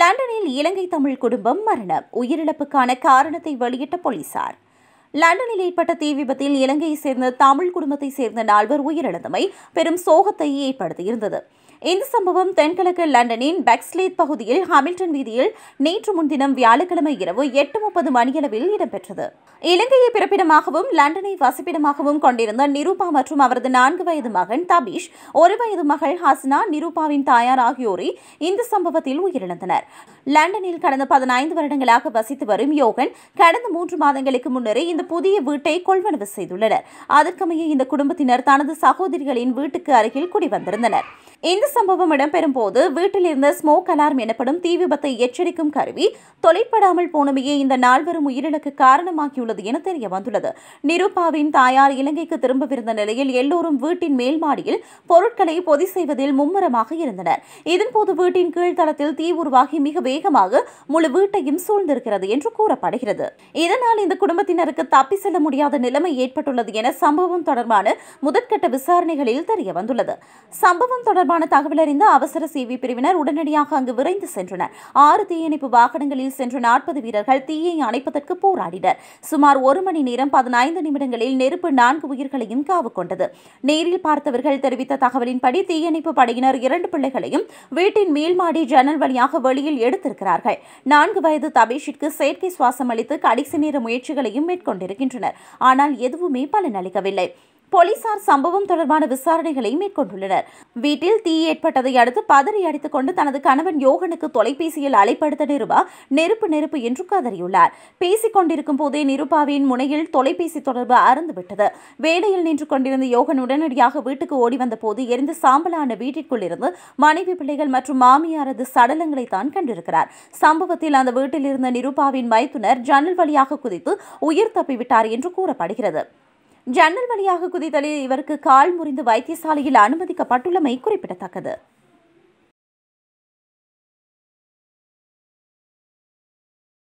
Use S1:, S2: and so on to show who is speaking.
S1: லண்டனில் இலங்கை தமிழ் குடும்பம் மரணம் உயிரிழப்புக்கான காரணத்தை வெளியிட்ட போலீசார் லண்டனில் ஏற்பட்ட தீ விபத்தில் இலங்கையைச் சேர்ந்த தமிழ் குடும்பத்தைச் சேர்ந்த நால்வர் உயிரிழந்தமை பெரும் சோகத்தை ஏற்படுத்தியிருந்தது இந்த சம்பவம் தென்கிழக்கு லண்டனின் பெக்ஸ்லேத் பகுதியில் ஹாமில்டன் வீதியில் நேற்று முன்தினம் வியாழக்கிழமை இரவு எட்டு முப்பது மணியளவில் இடம்பெற்றது இலங்கையை பிறப்பிடமாகவும் லண்டனை வசிப்பிடமாகவும் கொண்டிருந்த நிரூபா மற்றும் அவரது நான்கு வயது மகன் தபீஷ் ஒரு வயது மகள் ஹாஸ்னா நிரூபாவின் தாயார் ஆகியோரே இந்த சம்பவத்தில் உயிரிழந்தனர் லண்டனில் கடந்த பதினைந்து வருடங்களாக வசித்து வரும் யோகன் கடந்த மூன்று மாதங்களுக்கு முன்னரே இந்த புதிய வீட்டை கொள்வனவு செய்துள்ளனர் அதற்கமைய இந்த குடும்பத்தினர் தனது சகோதரிகளின் வீட்டுக்கு அருகில் குடிவந்திருந்தனர் இந்த சம்பவம் இடம்பெறும் போது வீட்டில் இருந்த ஸ்மோக் அலார்ம் எனப்படும் தீ விபத்தை எச்சரிக்கும் கருவி தொலைப்படாமல் போனமையே இந்த நால்வரும் உயிரிழக்க காரணமாகியுள்ளது என தெரிய வந்துள்ளது நிருபாவின் தாயார் இலங்கைக்கு திரும்பவிருந்த நிலையில் எல்லோரும் வீட்டின் மேல் மாடியில் பொருட்களை பொதி செய்வதில் மும்முரமாக இருந்தனர் இதன்போது வீட்டின் கீழ்த்தளத்தில் தீ உருவாகி மிக வேகமாக முழு வீட்டையும் சூழ்ந்திருக்கிறது என்று கூறப்படுகிறது இதனால் இந்த குடும்பத்தினருக்கு தப்பி செல்ல முடியாத நிலைமை ஏற்பட்டுள்ளது என சம்பவம் தொடர்பான முதற்கட்ட விசாரணைகளில் தெரிய வந்துள்ளது சம்பவம் தொடர்பான தகவல் அறிந்த அவசர சேவை பிரிவினர் உடனடியாக அங்கு விரைந்து சென்றனர் ஆறு தீயணைப்பு வாகனங்களில் சென்ற நாற்பது வீரர்கள் தீயை அணைப்பதற்கு போராடினர் சுமார் ஒரு மணி நேரம் பதினைந்து நிமிடங்களில் நெருப்பு நான்கு உயிர்களையும் காவு கொண்டது நேரில் பார்த்தவர்கள் தெரிவித்த தகவலின்படி தீயணைப்பு படையினர் இரண்டு பிள்ளைகளையும் வீட்டின் மேல்மாடி ஜன்னல் வழியாக வெளியில் எடுத்திருக்கிறார்கள் நான்கு வயது தபேஷிற்கு செயற்கை சுவாசம் அளித்து கடைசி நேர முயற்சிகளையும் மேற்கொண்டிருக்கின்றனர் ஆனால் எதுவுமே பலனளிக்கவில்லை போலீசார் சம்பவம் தொடர்பான விசாரணைகளை மேற்கொண்டுள்ளனர் வீட்டில் தீ ஏற்பட்டதை அடுத்து பதறி அடித்துக் கொண்டு தனது கணவன் யோகனுக்கு தொலைபேசியில் அழைப்படுத்த நிருபா நெருப்பு நெருப்பு என்று கதறியுள்ளார் பேசிக் கொண்டிருக்கும் போதே நிருபாவின் முனையில் தொலைபேசி தொடர்பு அறந்துவிட்டது வேலையில் நின்று கொண்டிருந்த யோகன் உடனடியாக வீட்டுக்கு ஓடி வந்த போது எரிந்து சாம்பலான வீட்டிற்குள் இருந்து மனைவி பிள்ளைகள் மற்றும் மாமியாரது சடலங்களை தான் கண்டிருக்கிறார் சம்பவத்தில் அந்த வீட்டில் இருந்த நிருபாவின் மைத்துனர் ஜன்னல் வழியாக குதித்து உயிர் தப்பிவிட்டார் என்று கூறப்படுகிறது ஜன்னல் வழியாக குதித்தலில் இவருக்கு கால் முறிந்து வைத்தியசாலையில் அனுமதிக்கப்பட்டுள்ளமை குறிப்பிடத்தக்கது